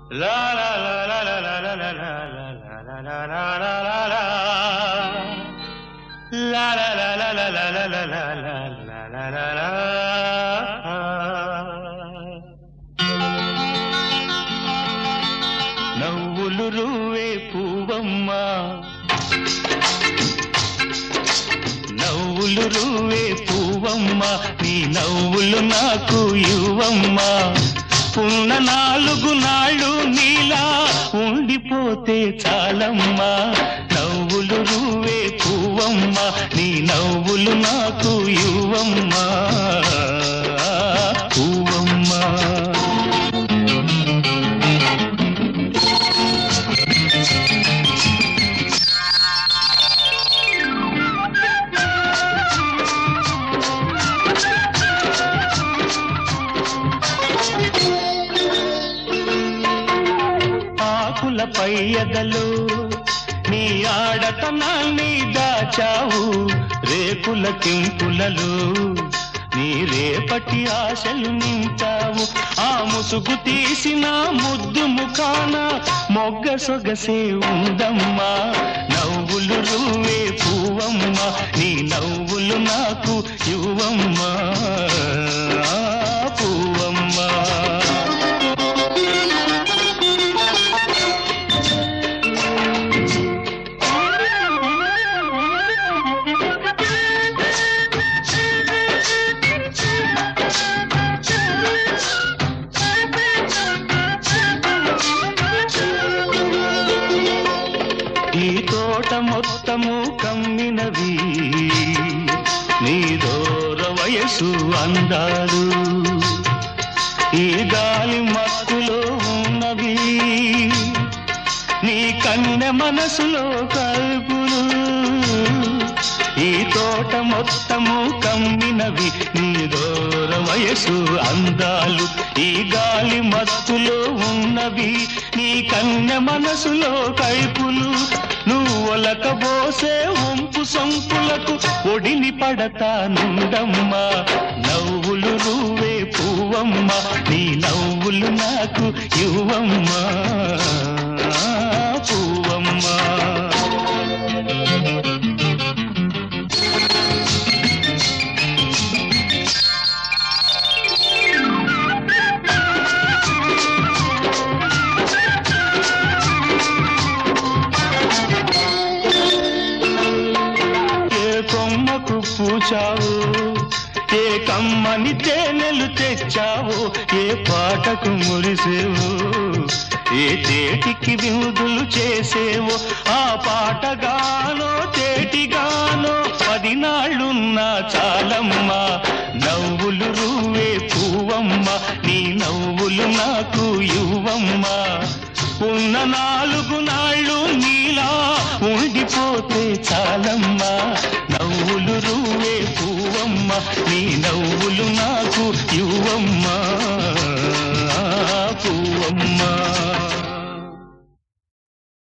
La la la la la la la la la la la la la la la la. La la la la la la la la la la la la la la. నవ్వులు రువే పువ్వమ్మ నవ్వులు రువే పువ్వమ్మ నీ నవ్వులు నాకు ఇవ్వమ్మ ఉన్న నాలుగు నాళ్ళు నీలా ఉండిపోతే చాలమ్మా నవ్వులు రువే పువ్వమ్మ నీ నవ్వులు నాకు ఇవ్వమ్మా పువ్వమ్మా ఆకులపై ఎదలు నీ ఆడతనాన్ని దాచావు రేకుల కింపులలో నీ రేపటి ఆశలు నింపావు ఆ ముసుగు తీసిన ముద్దు ముఖాన మొగ్గ సొగసే ఉందమ్మా నవ్వులు రువే పువ్వమ్మ నీ నవ్వులు నాకు యువమ్మా పువ్వమ్మా ఈ తోట మొత్తము కమ్మినవి నీ దూర వయసు అందాలు ఈ గాలి మత్తులో ఉన్నవి నీ కన్నె మనసులో కల్పులు ఈ తోట మొత్తము కమ్మినవి నీ దూర వయసు అందాలు ఈ గాలి మత్తులో ఉన్నవి నీ కన్నె మనసులో కైపులు నువ్వు ఒలకబోసే వంపు సంపులకు ఒడిని పడతానుండమ్మా నవ్వులు నువ్వే పువ్వమ్మ నీ నవ్వులు నాకు ఇవ్వమ్మా పువ్వమ్మా ఏ కొమ్మకు పూచావు ఏ కమ్మని తేనెలు తెచ్చావు ఏ పాటకు మురిసేవు ఏ తేటికి విందులు చేసేవో ఆ పాటగానో తేటిగానో పది నాళ్ళున్నా చాలమ్మా నవ్వులు రువే పువ్వమ్మ నీ నవ్వులు నాకు ఇవ్వమ్మా ఉన్న నాలుగు నాళ్ళు నీలా ఉండిపోతే చాలమ్మా నవ్వులు రువే పువ్వమ్మ నీ నవ్వులు నాకు ఇవ్వమ్మా పువ్వమ్మా